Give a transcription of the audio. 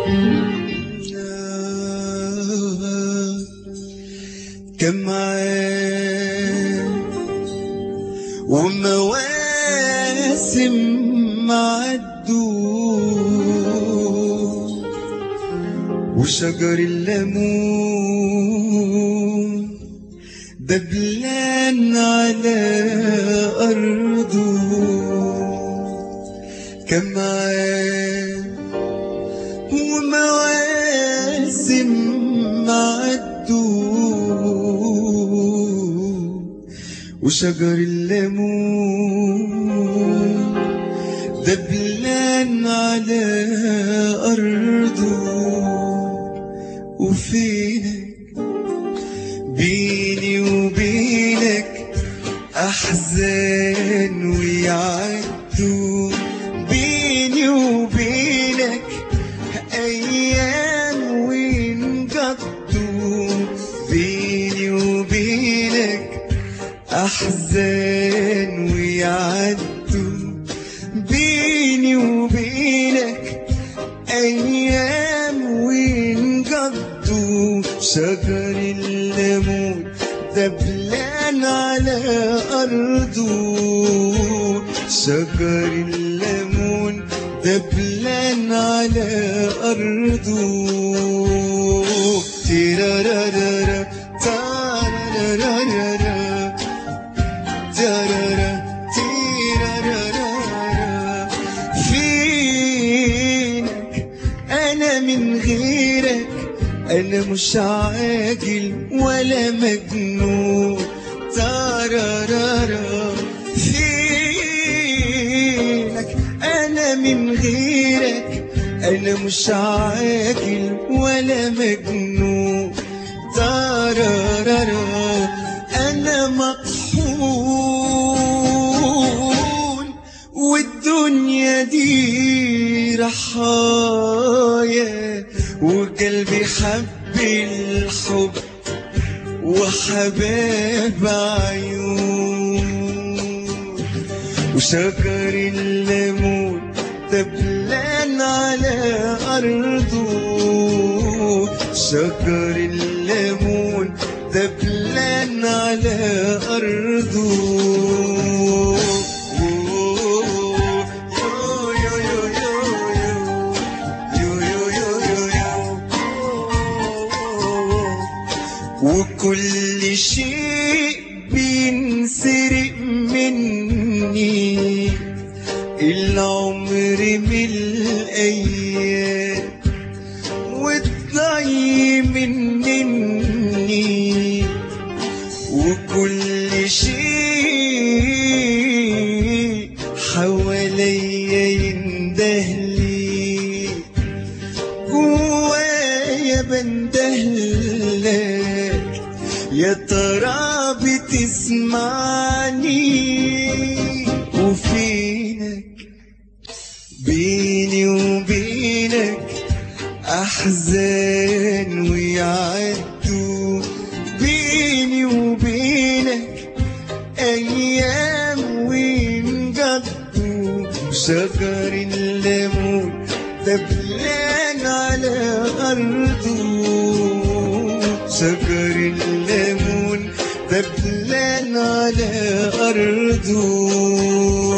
كم عام ومواسم عدوا وشجر الليمون دبلان على أرضه كم عام ومواسم عدوا وشجر الليمون دبلان على أرضه وفينك بيني وبينك أحزان ويعدوا بيني وبينك أيام وينقضوا بيني وبينك أحزان ويعدوا بيني وبينك أيام وينقضوا شجر الليمون دبلان على أرضه شجر الليمون دبلان على أرضه تيرارارارا تارارارارا تارارا تيرارارارا فينك أنا من غيرك أنا مش عاقل ولا مجنون تارارارا فينك أنا من غيرك أنا مش عاقل ولا مجنون تارارارا أنا مطحون والدنيا دي رحايا وقلبي حب الحب وحباب عيون وشجر الليمون دبلان على أرضه شجر الليمون دبلان على أرضه يو يو يو يو يو يو يو يو يو وكل شيء بينسرق مني العمر من الأيام والضي مني وكل شيء حواليا يندهلي جوايا بندهلك يا ترى بتسمعني وفينك بيني وبينك أحزان ويعدوا بيني وبينك أيام وينقضوا شجر الليمون دبلان على أرضه شجر الليمون دبلان على أرضه